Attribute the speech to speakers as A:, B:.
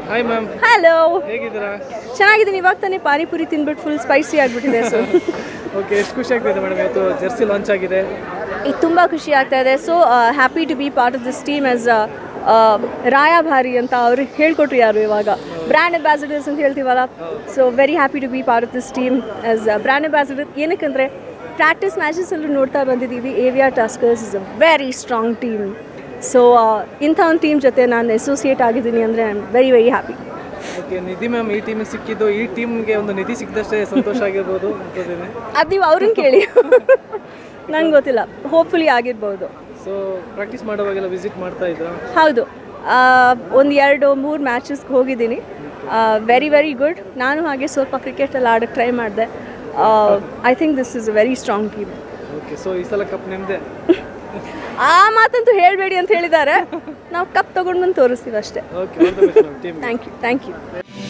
A: hi ma'am
B: hello
A: ಹೇಗಿದ್ದೀರಾ
B: ಚೆನ್ನಾಗಿದ್ದೀನಿ ಇವಾಗ ತಾನೇ ಪಾನಿಪುರಿ ತಿನ್ಬಿಟ್ಟು ಫುಲ್ ಸ್ಪೈಸಿ ಆಗಿಬಿಟ್ಟಿದೆ ಸೊ
A: ಓಕೆ ಎಷ್ಟು ಖುಷಿ ಆಗ್ತಿದೆ ಮೇಡಮ್ ಇವತ್ತು ಜರ್ಸಿ ಲಾಂಚ್ ಆಗಿದೆ
B: ಈಗ ತುಂಬ ಖುಷಿ ಆಗ್ತಾ ಇದೆ so happy to be part of this team as ರಾಯಭಾರಿ ಅಂತ ಅವ್ರು ಹೇಳ್ಕೊಟ್ರು ಯಾರು ಇವಾಗ ಬ್ರ್ಯಾಂಡ್ ಅಂಬಾಸಿಡರ್ಸ್ ಅಂತ ಹೇಳ್ತೀವಲ್ಲ so very happy to be part of this team as brand ambassador ಏನಕ್ಕಂದರೆ ಪ್ರಾಕ್ಟೀಸ್ ಮ್ಯಾಚಸಲ್ಲೂ ನೋಡ್ತಾ ಬಂದಿದ್ದೀವಿ ಏವಿಯಾ ಟಾಸ್ಕರ್ಸ್ is a very strong team so ಇಂಥ ಒಂದು ಟೀಮ್ ಜೊತೆ ನಾನು ಅಸೋಸಿಯೇಟ್ ಆಗಿದ್ದೀನಿ ಅಂದರೆ I am very very happy
A: okay Nidhi ma'am ಈ ಟೀಮಿಗೆ ಸಿಕ್ಕಿದ್ದು ಈ ಟೀಮ್ಗೆ ಒಂದು ನಿಧಿ ಸಿಕ್ಕಿದಷ್ಟೇ ಸಂತೋಷ ಆಗಿರ್ಬೋದು ಅನ್ಕೋತೀನಿ
B: ಅದು ನೀವು ಅವ್ರನ್ನ ಕೇಳಿ ನಂಗೆ ಗೊತ್ತಿಲ್ಲ ಹೋಪ್ಫುಲಿ ಆಗಿರ್ಬೋದು
A: ಸೊ ಪ್ರಾಕ್ಟೀಸ್ ಮಾಡುವಾಗೆಲ್ಲ ವಿಸಿಟ್ ಮಾಡ್ತಾ ಇದ್ರಾ
B: ಹೌದು ಒಂದು ಎರಡು ಮೂರು ಮ್ಯಾಚಸ್ಗೆ ಹೋಗಿದ್ದೀನಿ ವೆರಿ ವೆರಿ ಗುಡ್ ನಾನು ಹಾಗೆ ಸ್ವಲ್ಪ ಕ್ರಿಕೆಟಲ್ಲಿ ಆಡೋಕ್ಕೆ ಟ್ರೈ ಮಾಡಿದೆ I think this is a very strong team
A: okay so ಈ ಸಲ ಕಪ್ ನಿಮ್ಮದೇ
B: ಆ ಮಾತಂತೂ ಹೇಳಬೇಡಿ ಅಂತ ಹೇಳಿದ್ದಾರೆ ನಾವು ಕಪ್ ತೊಗೊಂಡು ಬಂದು ತೋರಿಸ್ತೀವಿ ಅಷ್ಟೇ
A: okay all the best ma'am team
B: thank you thank you